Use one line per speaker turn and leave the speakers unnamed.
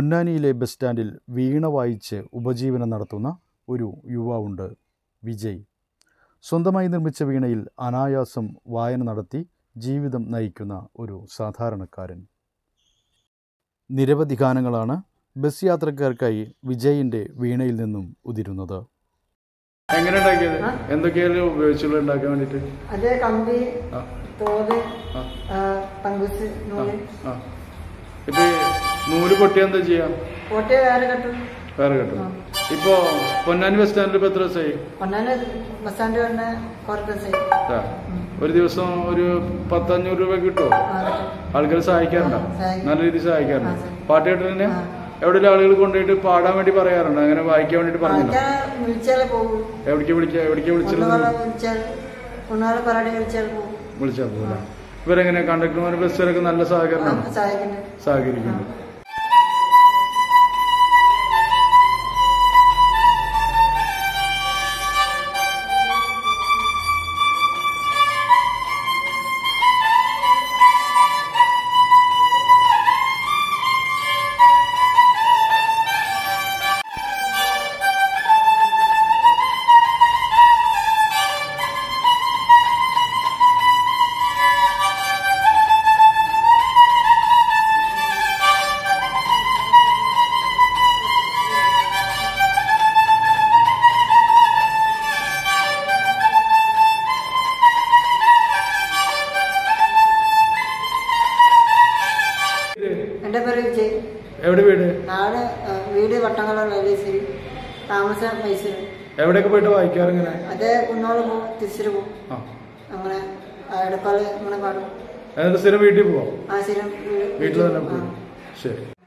പൊന്നാനിയിലെ bus സ്റ്റാൻഡിൽ വീണ വായിച്ച് ഉപജീവനം നടത്തുന്ന ഒരു യുവാവുണ്ട് വിജയ് സ്വന്തമായി നിർമ്മിച്ച വീണയിൽ അനായാസം വായന നടത്തി ജീവിതം നയിക്കുന്ന ഒരു സാധാരണക്കാരൻ നിരവധി ഗാനങ്ങളാണ് ബസ് യാത്രക്കാർക്കായി വിജയിൻ്റെ വീണയിൽ നിന്നും ഉതിരുന്നത്
എങ്ങനെ ഉണ്ടാക്കിയത് എന്തൊക്കെയാണ് ഉപയോഗിച്ചുള്ള ഉണ്ടാക്കാൻ വേണ്ടിട്ട്
അത് കമ്പി
ആ
തോല്
ആ
ആ, പങ്കുസ് നൂല്
ആ ഇപ്പൊ ഈ നൂല് പൊട്ടിയാ എന്താ ചെയ്യാ
കോട്ടയ വേറെ കെട്ടും
വേറെ കിട്ടും ഇപ്പൊ പൊന്നാനി ബസ് സ്റ്റാൻഡിൽ ഇപ്പൊ എത്ര ദിവസമായി
ഒന്നാല് ബസ് സ്റ്റാൻഡ് വന്ന കുറച്ച് ദിവസമായി
ആ. ഒരു ദിവസം ഒരു പത്തഞ്ഞൂറ് രൂപ കിട്ടുമോ
ആ, കിട്ടും.
ആൾക്കാർ സഹായിക്കാറുണ്ടോ
ആ, സഹായിക്കും.
നല്ല രീതിയിൽ സഹായിക്കാറുണ്ട്
ആ, സഹായിക്കും.
പാട്ട് കേട്ടിട്ട്
ആ.
എവിടെയെങ്കിലും ആളുകൾ കൊണ്ടുപോയിട്ട് പാടാൻ വേണ്ടി പറയാറുണ്ട് അങ്ങനെ വായിക്കാൻ വേണ്ടിട്ട് പറഞ്ഞിട്ടുണ്ടോ
ആൾക്കാരെ വിളിച്ചാലേ പോകും
എവിടേക്ക് വിളിക്ക എവിടേക്ക് വിളിച്ചിട്ടുള്ളത്
കുന്നുകളെ വിളിച്ചാൽ കുന്നുകളെ പരാതി വിളിച്ചാൽ പോകും
വിളിച്ചാൽ പോലെ ഇവരെങ്ങനെ കണ്ടക്ടർമാർ ബസ്സുകാരൊക്കെ നല്ല സഹകരണമാണ്
സഹായിക്കുന്നുണ്ട്
സഹകരിക്കുന്നുണ്ട്
എൻ്റെ പേര് വിജയ്
എവിടെ വീട്
നാട് ആ, വീട് വട്ടങ്ങള റെയിൽവേസിൽ താമസം മൈസൂർ
എവിടെയൊക്കെ പോയിട്ട് വായിക്കാറിങ്ങനെ
അത് കുന്നോളം പോകും തിരിച്ചിട്ട് പോകും
ആ
അങ്ങനെ എടപ്പാള് അങ്ങനെ പാടും
എന്നിട്ട് സ്ഥിരം വീട്ടിൽ പോവാം
ആ സ്ഥിരം
വീട്ടിൽ തന്നെ
ആ.
പോകും ശരി